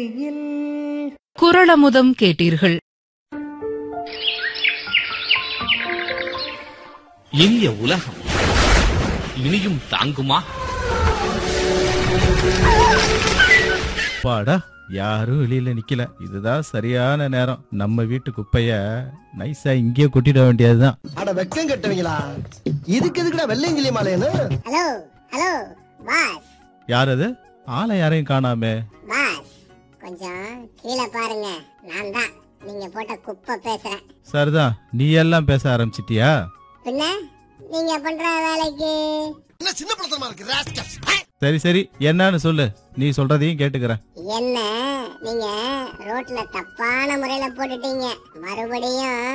கையில் குரளமுதம் கேட்டீர்கள் இனிய உலகம் இனியும் தாங்குமா பாடா யாரும் வெளியில நிக்கல இதுதான் சரியான நேரம் நம்ம வீட்டு குப்பைய நைஸா இங்கேயே கொட்டிட வேண்டியதுதான் அட வெக்கம் கட்டுவீங்களா இதுக்கு எதுக்குடா வெள்ளையங்கிலி மாலையன்னு ஹலோ ஹலோ பாஸ் யார் அது ஆளை யாரையும் காணாமே பாஸ் கொஞ்சம் கீழே பாருங்க நான் தான் நீங்க போட்ட குப்பை பேசுறேன் சரிதான் நீ எல்லாம் பேச ஆரம்பிச்சிட்டியா பின்ன நீங்க பண்ற வேலைக்கு என்ன சின்ன படத்தனமா இருக்கு ராஸ்கல்ஸ் சரி சரி என்னன்னு சொல்லு நீ சொல்றதையும் கேட்டுக்கிறேன் என்ன நீங்க ரோட்ல தப்பான முறையில போட்டுட்டீங்க மறுபடியும்